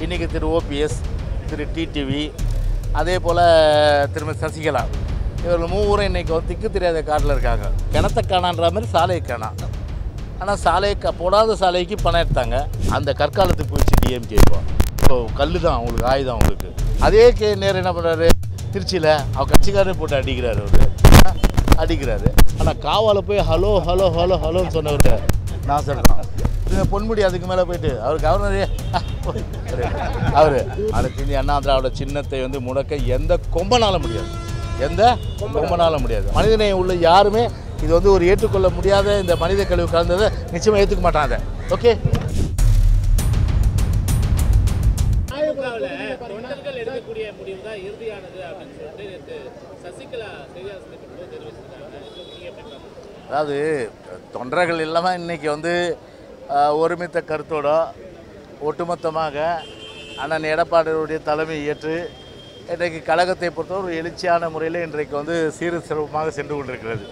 இன்றைக்கி திரு ஓபிஎஸ் திரு டிடிவி அதே போல் திருமதி சசிகலா இவர்கள் மூவரும் இன்றைக்கி வந்து திக்கு தெரியாத காட்டில் இருக்காங்க கிணத்த காணான்ற மாதிரி சாலையை காணாம் ஆனால் சாலையை க போடாத சாலைக்கு பணம் எடுத்தாங்க அந்த கற்காலத்துக்கு போயிடுச்சு டிஎம்கே இப்போ இப்போ கல் தான் அவங்களுக்கு ஆயுதம் அவங்களுக்கு அதே கே நேரம் என்ன பண்ணுறாரு திருச்சியில் அவர் கட்சிக்காரே போட்டு அடிக்கிறாரு அவர் அடிக்கிறாரு ஆனால் காவால போய் ஹலோ ஹலோ ஹலோ ஹலோன்னு சொன்னவர் நான் சொல்கிறேன் இது பொன்முடி அதுக்கு மேலே போயிட்டு அவர் கவர்னரே அவர் அடுத்து இந்திய அண்ணா திராவிட சின்னத்தை வந்து முடக்க எந்த கொம்பனால முடியாது எந்த கொம்பனால முடியாது மனிதநேயம் உள்ள யாருமே இது வந்து ஒரு ஏற்றுக்கொள்ள முடியாத இந்த மனித கழிவு கலந்ததை நிச்சயமாக ஏற்றுக்க மாட்டாங்க ஓகே திமுகவில் தொண்டர்கள் எடுக்கக்கூடிய முடிவு தான் இறுதியானது அப்படின்னு சொல்லிட்டு நேற்று சசிகலா செய்தியாளர் சந்திப்பின் போது தெரிவிச்சிருக்காங்க இது நீங்க எப்படி பார்க்கறீங்க? அதாவது தொண்டர்கள் இல்லாமல் இன்னைக்கு வந்து அஹ், ஒருமித்த கருத்தோட ஒட்டுமொத்தமாக அண்ணன் எடப்பாடியுடைய தலைமை ஏற்று இன்றைக்கு கழகத்தை பொறுத்தவரை ஒரு எழுச்சியான முறையில் இன்றைக்கு வந்து சீர சிறப்புமாக சென்று கொண்டிருக்கிறது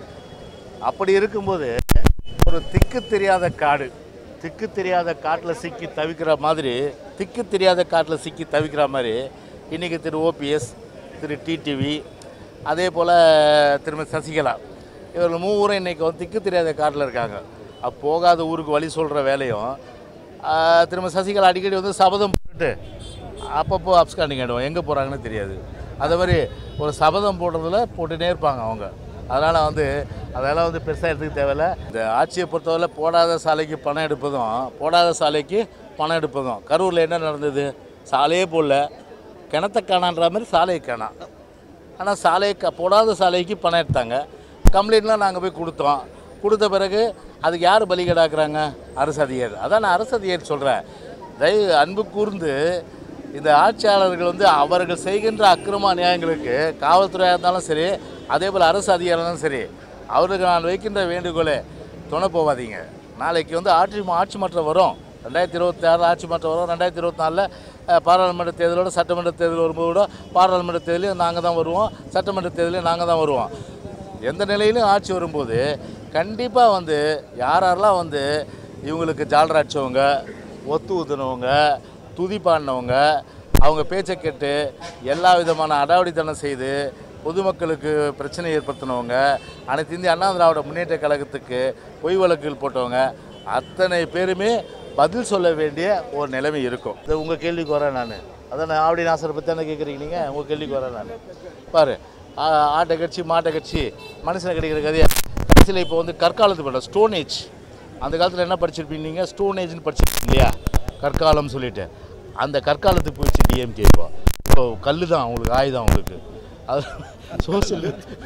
அப்படி இருக்கும்போது ஒரு திக்கு தெரியாத காடு திக்கு தெரியாத காட்டில் சிக்கி தவிக்கிற மாதிரி திக்கு தெரியாத காட்டில் சிக்கி தவிக்கிற மாதிரி இன்றைக்கி திரு ஓபிஎஸ் திரு டிடிவி அதே போல் திருமதி சசிகலா இவர்கள் மூவரும் இன்றைக்கி வந்து திக்கு தெரியாத காட்டில் இருக்காங்க அப்போ போகாத ஊருக்கு வழி சொல்கிற வேலையும் ஆஹ், திருமதி சசிகலா அடிக்கடி வந்து சபதம் போட்டுட்டு அப்பப்போ அப்ஸ்காண்டிங் ஆகிடுவோம் எங்கே போகிறாங்கன்னு தெரியாது அதே மாதிரி ஒரு சபதம் போடுறதுல போட்டுகிட்டே இருப்பாங்க அவங்க அதனால் வந்து அதெல்லாம் வந்து பெருசாக எடுத்துக்க தேவையில்ல இந்த ஆட்சியை பொறுத்தவரை போடாத சாலைக்கு பணம் எடுப்பதும் போடாத சாலைக்கு பணம் எடுப்பதும் கரூரில் என்ன நடந்தது சாலையே போடல கிணத்த காணான்ற மாதிரி சாலையை காணாம் ஆனால் சாலையை க போடாத சாலைக்கு பணம் எடுத்தாங்க கம்ப்ளைண்ட்லாம் நாங்கள் போய் கொடுத்தோம் கொடுத்த பிறகு அதுக்கு யார் பலிகடாக்குறாங்க அரசு அதிகாரி அதான் நான் அரசு அதிகாரி சொல்கிறேன் தயவு அன்பு கூர்ந்து இந்த ஆட்சியாளர்கள் வந்து அவர்கள் செய்கின்ற அக்கிரம அநியாயங்களுக்கு காவல்துறையாக இருந்தாலும் சரி அதே போல் அரசு அதிகாரியாக இருந்தாலும் சரி அவருக்கு நான் வைக்கின்ற வேண்டுகோளே துணை போகாதீங்க நாளைக்கு வந்து ஆட்சி ஆட்சி மாற்றம் வரும் ரெண்டாயிரத்தி இருபத்தி ஆறு ஆட்சி மாற்றம் வரும் ரெண்டாயிரத்தி இருபத்தி நாலில் பாராளுமன்ற தேர்தலோட சட்டமன்ற தேர்தல் வரும்போது கூட பாராளுமன்ற தேர்தலையும் நாங்கள் தான் வருவோம் சட்டமன்ற தேர்தலையும் நாங்கள் தான் வருவோம் எந்த நிலையிலும் ஆட்சி வரும்போது கண்டிப்பாக வந்து யார் யாரெல்லாம் வந்து இவங்களுக்கு ஜால்ரா அடிச்சவங்க ஒத்து ஊத்துனவங்க துதி பாடினவங்க அவங்க பேச்சை கேட்டு எல்லா விதமான அடாவடித்தனம் செய்து பொதுமக்களுக்கு பிரச்சனை ஏற்படுத்தினவங்க அனைத்து இந்திய அண்ணா திராவிட முன்னேற்ற கழகத்துக்கு பொய் வழக்குகள் போட்டவங்க அத்தனை பேருமே பதில் சொல்ல வேண்டிய ஒரு நிலைமை இருக்கும் இது உங்கள் கேள்விக்கு வரேன் நான் அதான் ஆவடி நாசரை பற்றி தானே கேட்குறீங்க நீங்கள் உங்கள் கேள்விக்கு வரேன் நான் பாரு ஆ- ஆட்டை கட்சி மாட்டை கட்சி மனுஷனை கிடைக்கிற கதையை கடைசியில் இப்போ வந்து கற்காலத்து பண்ண ஸ்டோன் ஏஜ் அந்த காலத்தில் என்ன படிச்சிருப்பீங்க நீங்கள் ஸ்டோன் ஏஜ்னு படிச்சிருப்பீங்க இல்லையா கற்காலம் சொல்லிட்டு அந்த கற்காலத்துக்கு போயிடுச்சு டிஎம்கே இப்போ இப்போ கல் தான் அவங்களுக்கு ஆயுதம் அவங்களுக்கு அது சோசியல்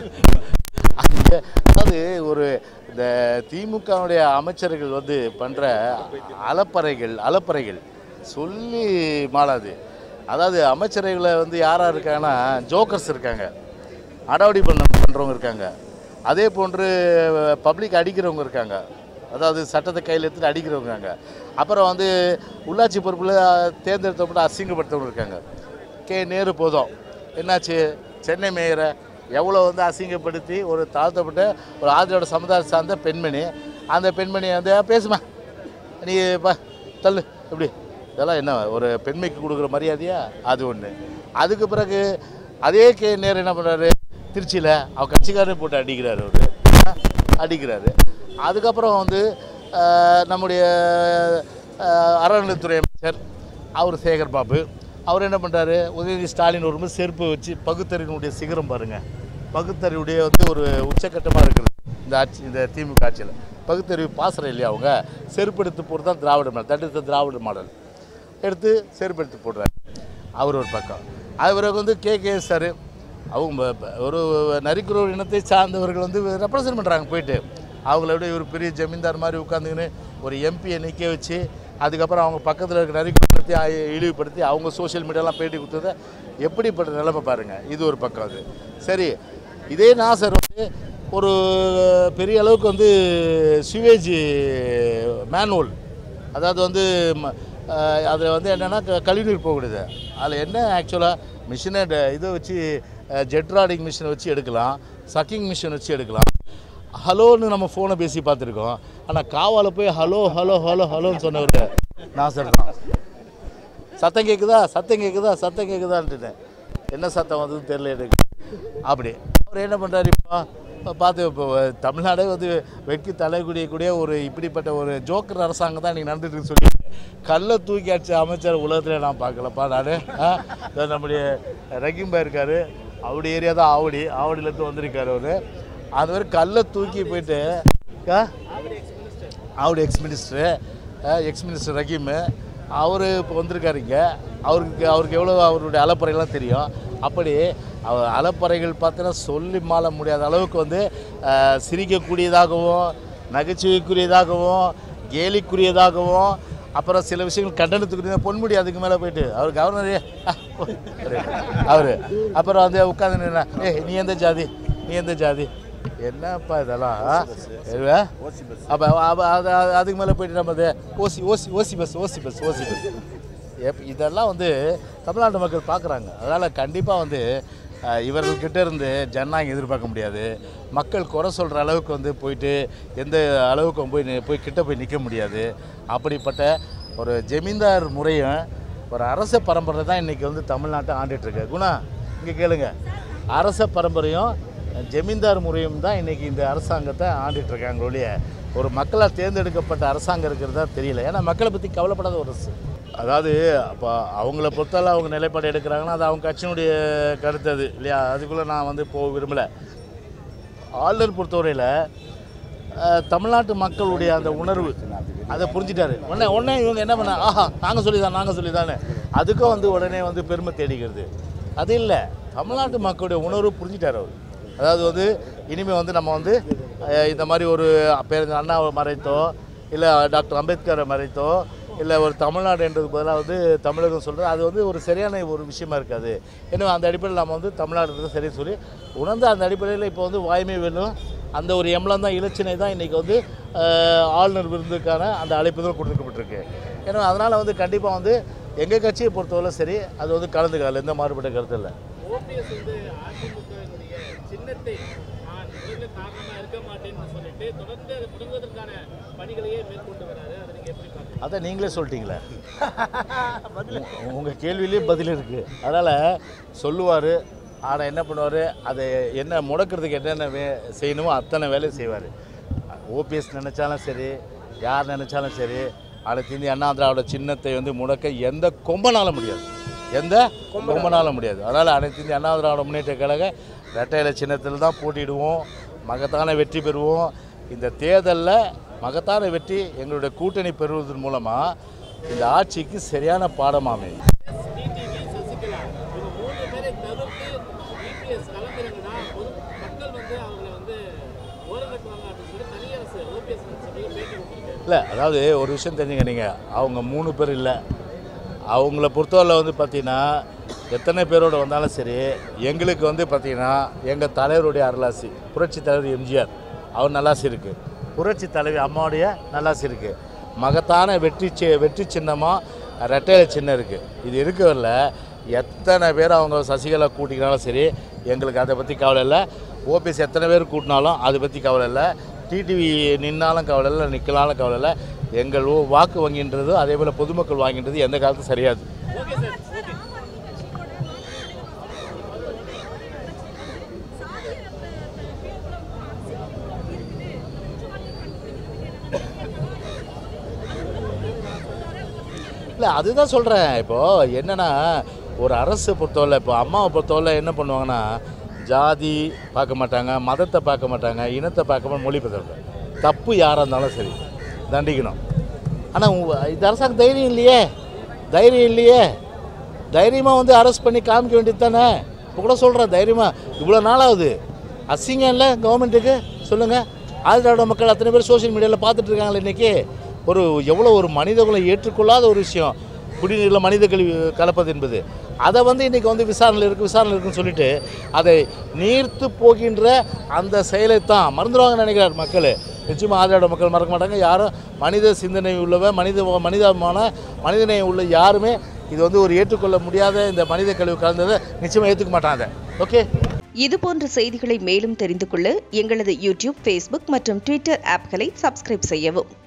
அந்த அதாவது ஒரு இந்த திமுகவுடைய அமைச்சர்கள் வந்து பண்ணுற அலப்பறைகள் அலப்பறைகள் சொல்லி மாளாது அதாவது அமைச்சரவைகளை வந்து யாராக இருக்காங்கன்னா ஜோக்கர்ஸ் இருக்காங்க அடாவடி பண்ண பண்ணுறவங்க இருக்காங்க அதே போன்று பப்ளிக் அடிக்கிறவங்க இருக்காங்க அதாவது சட்டத்தை கையில் எடுத்துட்டு அடிக்கிறவங்க இருக்காங்க அப்புறம் வந்து உள்ளாட்சி பொறுப்பில் தேர்ந்தெடுத்தப்பட்டு அசிங்கப்படுத்தவங்க இருக்காங்க கே நேரு போதும் என்னாச்சு சென்னை மேயரை எவ்வளோ வந்து அசிங்கப்படுத்தி ஒரு தாழ்த்தப்பட்ட ஒரு ஆதிரோட சமுதாயம் சார்ந்த பெண்மணி அந்த பெண்மணி வந்து "ஆ, பேசுமா நீ பா தள்ளு எப்படி இதெல்லாம் என்ன ஒரு பெண்மைக்கு கொடுக்குற மரியாதையா அது ஒன்று அதுக்கு பிறகு அதே கே நேரு என்ன பண்ணுறாரு திருச்சியில் அவர் கட்சிக்காரே போட்டு அடிக்கிறாரு அவர் அடிக்கிறாரு அதுக்கப்புறம் வந்து ஆஹ், நம்முடைய ஆஹ், அறநிலைத்துறை அமைச்சர் அவர் சேகர் பாபு அவர் என்ன பண்ணுறாரு உதயநிதி ஸ்டாலின் வரும்போது செருப்பு வச்சு பகுத்தறிவினுடைய சிகரம் பாருங்கள் பகுத்தறிவுடைய வந்து ஒரு உச்சக்கட்டமாக இருக்குது இந்த ஆட்சி இந்த திமுக ஆட்சியில் பகுத்தறிவு பாசறை இல்லையா அவங்க செருப்பு எடுத்து போடுறது தான் திராவிட மாடல் தடுத்த திராவிட மாடல் எடுத்து செருப்பு எடுத்து போடுறாரு அவர் ஒரு பக்கம் அது பிறகு வந்து கே கே சார் அவங்க ப- ப- ஒரு நரிக்குறவர் இனத்தை சார்ந்தவர்கள் வந்து ரெப்ரசன்ட் பண்ணுறாங்க போயிட்டு அவங்கள விட ஒரு பெரிய ஜமீன்தார் மாதிரி உட்காந்துக்கின்னு ஒரு எம்பியை நிற்க வச்சு அதுக்கப்புறம் அவங்க பக்கத்தில் இருக்க நரிக்குறத்தை இழிவுபடுத்தி அவங்க சோஷியல் மீடியாலாம் பேட்டி கொடுத்ததை எப்படிப்பட்ட நிலைமை பாருங்கள் இது ஒரு பக்கம் அது சரி இதே நாசர் வந்து ஒரு பெரிய அளவுக்கு வந்து சிவேஜ் மேனுவல் அதாவது வந்து அதில் வந்து என்னென்னா கழிவுநீர் போகக்கூடாது அதில் என்ன ஆக்சுவலாக மிஷினை இதை வச்சு ஜெட் ராடிங் மிஷினை வச்சு எடுக்கலாம் சக்கிங் மிஷின் வச்சு எடுக்கலாம் ஹலோன்னு நம்ம ஃபோனை பேசி பார்த்துருக்கோம் ஆனால் காவால போய் ஹலோ ஹலோ ஹலோ ஹலோன்னு சொன்னவர் நாசர் தான் சத்தம் கேட்குதா சத்தம் கேட்குதா சத்தம் கேட்குதான்ட்டுட்டேன் என்ன சத்தம் வந்ததுன்னு தெரியல எனக்கு அப்படி அவர் என்ன பண்ணுறாரு இப்போ இப்போ பார்த்து இப்போ தமிழ்நாடே வந்து வெட்கி தலைகுடியக்கூடிய ஒரு இப்படிப்பட்ட ஒரு ஜோக்கர் அரசாங்கம் தான் இன்றைக்கி நடந்துட்டு இருக்கு சொல்லி கல்லை தூக்கி அடிச்ச அமைச்சர் உலகத்தில் நான் பார்க்கலப்பா நான் நம்முடைய ரகிம்பா இருக்கார் அவடி ஏரியா தான் ஆவடி ஆவடியிலேருந்து வந்திருக்காரு அவர் அது மாதிரி கல்லை தூக்கி போயிட்டு ஆ? அவருடைய ex minister ex minister Rahim அவர் இப்போ வந்திருக்காரு இங்கே அவருக்கு அவருக்கு எவ்வளோ அவருடைய அலப்பறைகள்லாம் தெரியும் அப்படி அவர் அலப்பறைகள் பார்த்தீங்கன்னா சொல்லி மாள முடியாத அளவுக்கு வந்து அஹ், சிரிக்கக்கூடியதாகவும் நகைச்சுவைக்குரியதாகவும் கேலிக்குரியதாகவும் அப்புறம் சில விஷயங்கள் கண்டனத்துக்குரிய பொன்முடி அதுக்கு மேலே போயிட்டு அவர் கவர்னரே அவர் அப்புறம் வந்து உட்காந்து ஏ நீ எந்த ஜாதி நீ எந்த ஜாதி என்னப்பா இதெல்லாம் ஆ? ஏ? அப்போ அப்ப அது அது- அதுக்கு மேலே போயிட்டு நம்ம அது OC OC OC bus OC bus OC bus எப் இதெல்லாம் வந்து தமிழ்நாட்டு மக்கள் பார்க்குறாங்க அதனால் கண்டிப்பாக வந்து அஹ், இவர்கள்கிட்ட இருந்து ஜனநாயகம் எதிர்பார்க்க முடியாது மக்கள் குறை சொல்கிற அளவுக்கு வந்து போயிட்டு எந்த அளவுக்கு போய் நி- போய் கிட்ட போய் நிற்க முடியாது அப்படிப்பட்ட ஒரு ஜமீன்தார் முறையும் ஒரு அரச பரம்பரை தான் இன்றைக்கி வந்து தமிழ்நாட்டை ஆண்டுட்டு இருக்கு குணா இங்கே கேளுங்க அரச பரம்பரையும் ஜமீன்தார் முறையும் தான் இன்றைக்கி இந்த அரசாங்கத்தை ஆண்டுட்டு இருக்காங்க ஒழிய ஒரு மக்களால் தேர்ந்தெடுக்கப்பட்ட அரசாங்கம் இருக்கிறதா தெரியல ஏன்னா மக்களை பற்றி கவலைப்படாத ஒரு அரசு அதாவது அப்போ அவங்கள பொறுத்தவரை அவங்க நிலைப்பாடு எடுக்கிறாங்கன்னா அது அவங்க கட்சியினுடைய கருத்து அது இல்லையா அதுக்குள்ளே நான் வந்து போக விரும்பலை ஆளுநர் பொறுத்தவரையில் அஹ், தமிழ்நாட்டு மக்களுடைய அந்த உணர்வு அதை புரிஞ்சிட்டாரு உடனே உடனே இவங்க என்ன பண்ண ஆஹா நாங்கள் சொல்லி தான் நாங்கள் சொல்லி தானே அதுக்கும் வந்து உடனே வந்து பெருமை தேடிக்கிறது அது இல்லை தமிழ்நாட்டு மக்களுடைய உணர்வு புரிஞ்சிட்டார் அவர் அதாவது வந்து இனிமேல் வந்து நம்ம வந்து அஹ், இந்த மாதிரி ஒரு பேர் அண்ணாவை மறைத்தோ இல்லை டாக்டர் அம்பேத்கரை மறைத்தோ இல்லை ஒரு தமிழ்நாடு என்றது பதிலாக வந்து தமிழகம் சொல்கிறது அது வந்து ஒரு சரியான ஒரு விஷயமா இருக்காது ஏன்னா அந்த அடிப்படையில் நம்ம வந்து தமிழ்நாடு சரி சொல்லி உணர்ந்து அந்த அடிப்படையில் இப்போ வந்து வாய்மை வேணும் அந்த ஒரு எம்லம் தான் இலச்சினை தான் இன்றைக்கி வந்து அஹ், ஆளுநர் விருந்துக்கான அந்த அழைப்புதல் கொடுக்கப்பட்டிருக்கு ஏன்னா அதனால் வந்து கண்டிப்பாக வந்து எங்கள் கட்சியை பொறுத்தவரை சரி அது வந்து கலந்துக்கால எந்த மாறுபட்ட கருத்து இல்லை ஓபிஎஸ் வந்து அதிமுகவினுடைய சின்னத்தை நான் முதல்ல காரணமா இருக்க மாட்டேன்னு சொல்லிட்டு தொடர்ந்து அதை முடங்குவதற்கான பணிகளையே மேற்கொண்டு வராரு அதை நீங்க எப்படி பார்க்குறீங்க அதை நீங்களே சொல்லிட்டீங்களே உங்கள் கேள்வியிலே பதில் இருக்குது அதனால் சொல்லுவார் ஆனால் என்ன பண்ணுவார் அதை என்ன முடக்கிறதுக்கு என்னென்ன வே செய்யணுமோ அத்தனை வேலையும் செய்வார் ஓபிஎஸ் நினச்சாலும் சரி யார் நினச்சாலும் சரி அடுத்து இந்திய அண்ணா திராவிட சின்னத்தை வந்து முடக்க எந்த கொம்பனால முடியாது எந்த கொம்பனால முடியாது அதனால் அனைத்து இந்திய அண்ணா திராவிட முன்னேற்ற கழக ரெட்டையில சின்னத்தில் தான் போட்டியிடுவோம் மகத்தான வெற்றி பெறுவோம் இந்த தேர்தலில் மகத்தான வெற்றி எங்களுடைய கூட்டணி பெறுவதன் மூலமாக இந்த ஆட்சிக்கு சரியான பாடமாமே டிடிவி சசிகலா இவங்க மூணு பேரை தவிர்த்து இபிஎஸ் கலந்துருங்கன்னா பொது மக்கள் வந்து அவங்களை வந்து ஓரங்கட்டுவாங்க அப்படின்னு சொல்லி தனி அரசு ஓபிஎஸ் சொல்லி பேட்டி கொடுத்துருக்காரு இல்லை அதாவது ஒரு விஷயம் தெரிஞ்சுங்க நீங்கள் அவங்க மூணு பேர் இல்லை அவங்கள பொறுத்தவரை வந்து பார்த்தீங்கன்னா எத்தனை பேரோட வந்தாலும் சரி எங்களுக்கு வந்து பார்த்தீங்கன்னா எங்கள் தலைவருடைய அருளாசி புரட்சி தலைவர் எம்ஜிஆர் அவர் நல்லாசி இருக்குது புரட்சி தலைவி அம்மாவுடைய நல்லாசி இருக்குது மகத்தான வெற்றி சி வெற்றி சின்னமாக ரெட்டையில சின்னம் இருக்குது இது இருக்கவில்ல எத்தனை பேர் அவங்க சசிகலா கூட்டிக்கினாலும் சரி எங்களுக்கு அதை பற்றி கவலை இல்லை ஓபிஎஸ் எத்தனை பேர் கூட்டினாலும் அதை பற்றி கவலை இல்லை டிடிவி நின்னாலும் கவலை இல்லை நிற்கலாலும் கவலை இல்லை எங்கள் ஓ- வாக்கு வங்கின்றது அதே போல் பொதுமக்கள் வாங்கின்றது எந்த காலத்தும் சரியாது ஓகே சார் ஓகே இல்லை அதுதான் சொல்கிறேன் இப்போது என்னென்னா ஒரு அரசு பொறுத்தவரை இப்போ அம்மாவை பொறுத்தவரை என்ன பண்ணுவாங்கன்னா ஜாதி பார்க்க மாட்டாங்க மதத்தை பார்க்க மாட்டாங்க இனத்தை பார்க்க மாட்டாங்க மொழி பார்க்க தப்பு யாராக இருந்தாலும் சரி தண்டிக்கணும் ஆனால் இந்த அரசாங்கம் தைரியம் இல்லையே தைரியம் இல்லையே தைரியமாக வந்து அரெஸ்ட் பண்ணி காமிக்க வேண்டியது தானே இப்போ கூட சொல்கிறேன் தைரியமாக இவ்வளோ நாளாகுது அசிங்கம் இல்லை கவர்மெண்ட்டுக்கு சொல்லுங்கள் ஆதிராவிட மக்கள் அத்தனை பேர் சோஷியல் மீடியாவில் பார்த்துட்டு இருக்காங்களே இன்றைக்கி ஒரு எவ்வளோ ஒரு மனிதகுலம் ஏற்றுக்கொள்ளாத ஒரு விஷயம் குடிநீரில் மனித கழிவு கலப்பது என்பது அதை வந்து இன்றைக்கி வந்து விசாரணையில் இருக்குது விசாரணை இருக்குன்னு சொல்லிட்டு அதை நீர்த்து போகின்ற அந்த செயலை தான் மறந்துடுவாங்கன்னு நினைக்கிறார் மக்கள் நிச்சயமாக ஆதிராவிட மக்கள் மறக்க மாட்டாங்க யாரும் மனித சிந்தனை உள்ளவன் மனித மனிதமான மனிதனை உள்ள யாருமே இது வந்து ஒரு ஏற்றுக்கொள்ள முடியாத இந்த மனித கழிவு கலந்ததை நிச்சயமாக ஏற்றுக்க மாட்டாங்க ஓகே இது போன்ற செய்திகளை மேலும் தெரிந்து கொள்ள எங்களது யூடியூப் ஃபேஸ்புக் மற்றும் ட்விட்டர் ஆப்களை சப்ஸ்கிரைப் செய்யவும்